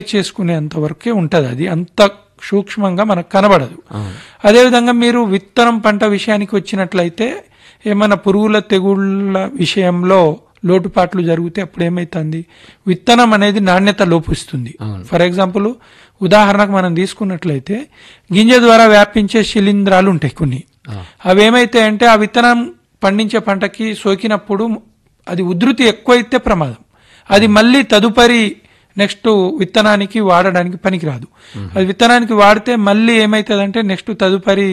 చేసుకునేంత వరకే ఉంటుంది అది అంత సూక్ష్మంగా మనకు కనబడదు అవును అదేవిధంగా మీరు విత్తనం పంట విషయానికి వచ్చినట్లయితే ఏమైనా పురుగుల తెగుళ్ళ విషయంలో లోటుపాట్లు జరిగితే అప్పుడు ఏమైతుంది విత్తనం అనేది నాణ్యత లోపిస్తుంది అవును. ఫర్ ఎగ్జాంపుల్ ఉదాహరణకు మనం తీసుకున్నట్లయితే గింజ ద్వారా వ్యాపించే శిలీంధ్రాలు ఉంటాయి కొన్ని ఆ. అవి ఏమైతాయంటే ఆ విత్తనం పండించే పంటకి సోకినప్పుడు అది ఉధృతి ఎక్కువైతే ప్రమాదం అది మళ్ళీ తదుపరి నెక్స్ట్ విత్తనానికి వాడడానికి పనికిరాదు అది విత్తనానికి వాడితే మళ్ళీ ఏమవుతుందంటే నెక్స్ట్ తదుపరి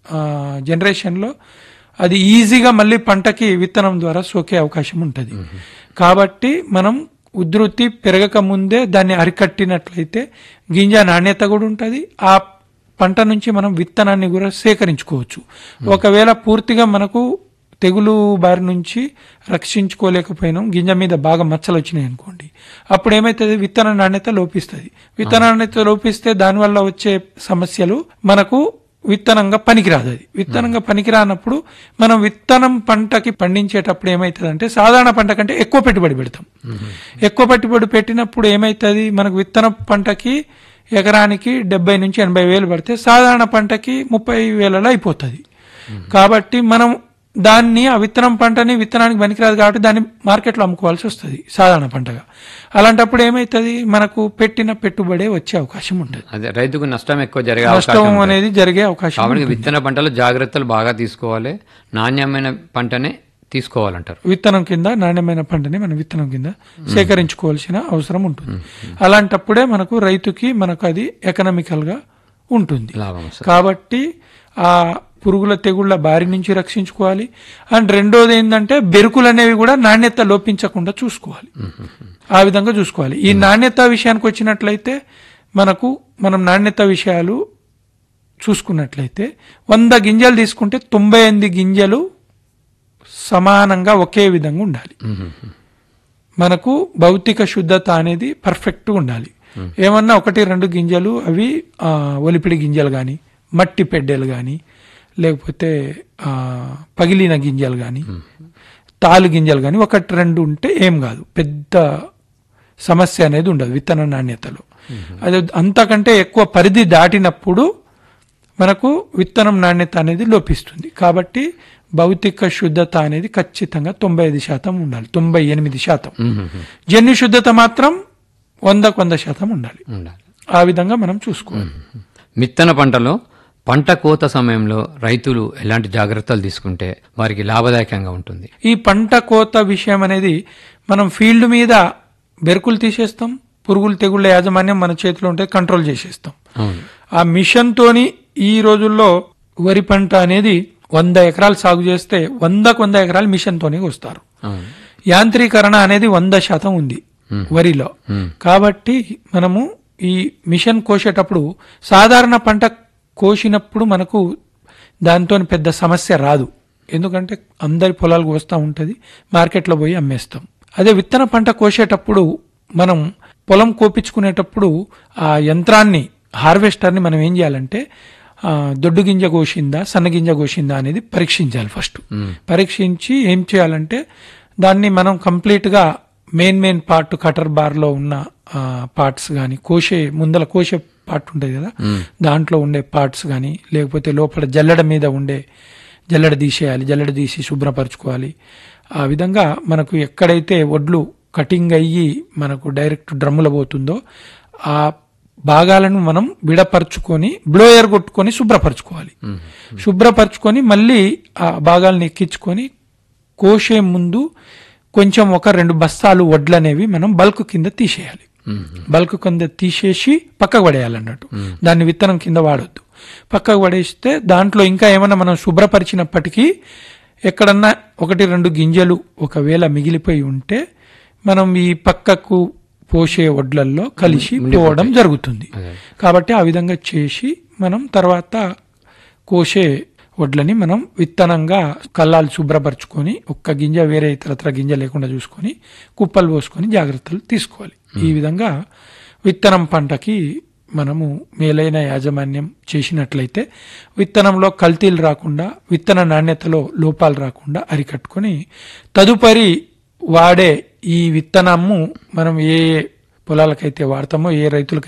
జనరేషన్లో అది ఈజీగా మళ్ళీ పంటకి విత్తనం ద్వారా సోకే అవకాశం ఉంటుంది కాబట్టి మనం ఉధృతి పెరగక ముందే దాన్ని అరికట్టినట్లయితే గింజ నాణ్యత కూడా ఉంటుంది ఆ పంట నుంచి మనం విత్తనాన్ని కూడా సేకరించుకోవచ్చు ఒకవేళ పూర్తిగా మనకు తెగులు బారి నుంచి రక్షించుకోలేకపోయినాం గింజ మీద బాగా మచ్చలు వచ్చినాయి అనుకోండి అప్పుడు ఏమైతుంది విత్తన నాణ్యత లోపిస్తుంది విత్తన నాణ్యత లోపిస్తే దానివల్ల వచ్చే సమస్యలు మనకు విత్తనంగా పనికిరాదు అది విత్తనంగా పనికిరానప్పుడు మనం విత్తనం పంటకి పండించేటప్పుడు ఏమవుతుంది సాధారణ పంట కంటే ఎక్కువ పెట్టుబడి పెడతాం ఎక్కువ పెట్టుబడి పెట్టినప్పుడు ఏమవుతుంది మనకు విత్తన పంటకి ఎకరానికి డెబ్బై నుంచి ఎనభై వేలు పడితే సాధారణ పంటకి ముప్పై వేలలో అయిపోతుంది కాబట్టి మనం దాన్ని ఆ విత్తనం పంటని విత్తనానికి పనికిరాదు కాబట్టి దాన్ని మార్కెట్లో అమ్ముకోవాల్సి వస్తుంది సాధారణ పంటగా అలాంటప్పుడు ఏమవుతుంది మనకు పెట్టిన పెట్టుబడే వచ్చే అవకాశం ఉంటుంది అదే రైతుకు నష్టం ఎక్కువ జరిగే అవకాశం నష్టం ఉంది. అనేది జరిగే అవకాశం కాబట్టి విత్తన పంటలో జాగ్రత్తలు బాగా తీసుకోవాలి నాణ్యమైన పంటనే తీసుకోవాలంటారు విత్తనం కింద నాణ్యమైన పంటని మనం విత్తనం కింద సేకరించుకోవాల్సిన అవసరం ఉంటుంది అలాంటప్పుడే మనకు రైతుకి మనకు అది ఎకనామికల్ గా ఉంటుంది లాభం వస్తుంది కాబట్టి ఆ పురుగుల తెగుళ్ల బారి నుంచి రక్షించుకోవాలి అండ్ రెండోది ఏంటంటే బెరుకులు అనేవి కూడా నాణ్యత లోపించకుండా చూసుకోవాలి ఆ విధంగా చూసుకోవాలి ఈ నాణ్యత విషయానికి వచ్చినట్లయితే మనకు మనం నాణ్యత విషయాలు చూసుకున్నట్లయితే వంద గింజలు తీసుకుంటే తొంభై ఎనిమిది గింజలు సమానంగా ఒకే విధంగా ఉండాలి మనకు భౌతిక శుద్ధత అనేది పర్ఫెక్ట్ ఉండాలి ఏమన్నా ఒకటి రెండు గింజలు అవి ఆ, ఒలిపిడి గింజలు కానీ మట్టి పెడ్డెలు కానీ లేకపోతే ఆ, పగిలిన గింజలు కానీ తాలు గింజలు కానీ ఒకటి రెండు ఉంటే ఏం కాదు పెద్ద సమస్య అనేది ఉండదు విత్తన నాణ్యతలో అది అంతకంటే ఎక్కువ పరిధి దాటినప్పుడు మనకు విత్తనం నాణ్యత అనేది లోపిస్తుంది కాబట్టి భౌతిక శుద్ధత అనేది ఖచ్చితంగా తొంభై ఐదు శాతం ఉండాలి తొంభై ఎనిమిది శాతం జన్యు శుద్ధత మాత్రం వందకు వంద శాతం ఉండాలి ఉండాలి ఆ విధంగా మనం చూసుకోవాలి మిత్తన పంటలో పంట కోత సమయంలో రైతులు ఎలాంటి జాగ్రత్తలు తీసుకుంటే వారికి లాభదాయకంగా ఉంటుంది ఈ పంట కోత విషయం అనేది మనం ఫీల్డ్ మీద బెరుకులు తీసేస్తాం పురుగులు తెగుళ్ళ యాజమాన్యం మన చేతిలో ఉంటే కంట్రోల్ చేసేస్తాం అవును ఆ మిషన్ తోని ఈ రోజుల్లో వరి పంట అనేది వంద ఎకరాలు సాగు చేస్తే వందకు వంద ఎకరాలు మిషన్ తోనే వస్తారు అవును యాంత్రీకరణ అనేది వంద శాతం ఉంది వరిలో కాబట్టి మనము ఈ మిషన్ కోసేటప్పుడు సాధారణ పంట కోసినప్పుడు మనకు దాంతో పెద్ద సమస్య రాదు ఎందుకంటే అందరి పొలాలకు వస్తూ ఉంటుంది మార్కెట్లో పోయి అమ్మేస్తాం అదే విత్తన పంట కోసేటప్పుడు మనం పొలం కోపించుకునేటప్పుడు ఆ యంత్రాన్ని హార్వెస్టర్ని మనం ఏం చేయాలంటే ఆ, దొడ్డు గింజ కోసిందా సన్న గింజ కోసిందా అనేది పరీక్షించాలి ఫస్ట్ పరీక్షించి ఏం చేయాలంటే దాన్ని మనం కంప్లీట్గా మెయిన్ మెయిన్ పార్ట్ కటర్ బార్లో ఉన్న పార్ట్స్ కానీ కోసే ముందల కోసే పార్ట్ ఉంటుంది కదా దాంట్లో ఉండే పార్ట్స్ కానీ లేకపోతే లోపల జల్లెడ మీద ఉండే జల్లెడ తీసేయాలి జల్లెడ తీసి శుభ్రపరచుకోవాలి ఆ విధంగా మనకు ఎక్కడైతే వడ్లు కటింగ్ అయ్యి మనకు డైరెక్ట్ డ్రమ్ములో పోతుందో ఆ భాగాలను మనం విడపరుచుకొని బ్లోయర్ కొట్టుకొని శుభ్రపరచుకోవాలి శుభ్రపరచుకొని మళ్ళీ ఆ భాగాలను ఎక్కించుకొని కోసే ముందు కొంచెం ఒక రెండు బస్తాలు వడ్లు అనేవి మనం బల్క్ కింద తీసేయాలి బల్క్ కింద తీసేసి పక్కకు పడేయాలన్నట్టు దాన్ని విత్తనం కింద వాడొద్దు పక్కకు పడేస్తే దాంట్లో ఇంకా ఏమైనా మనం శుభ్రపరిచినప్పటికీ ఎక్కడన్నా ఒకటి రెండు గింజలు ఒకవేళ మిగిలిపోయి ఉంటే మనం ఈ పక్కకు పోసే వడ్లల్లో కలిసి పోవడం జరుగుతుంది కాబట్టి ఆ విధంగా చేసి మనం తర్వాత కోసే వడ్లని మనం విత్తనంగా కల్లాలు శుభ్రపరచుకొని ఒక్క గింజ వేరే ఇతరత్ర గింజ లేకుండా చూసుకొని కుప్పలు పోసుకొని జాగ్రత్తలు తీసుకోవాలి ఈ విధంగా విత్తనం పంటకి మనము మేలైన యాజమాన్యం చేసినట్లయితే విత్తనంలో కల్తీలు రాకుండా విత్తన నాణ్యతలో లోపాలు రాకుండా అరికట్టుకొని తదుపరి వాడే ఈ విత్తనము మనం ఏ పొలాలకైతే వాడతామో ఏ రైతులకు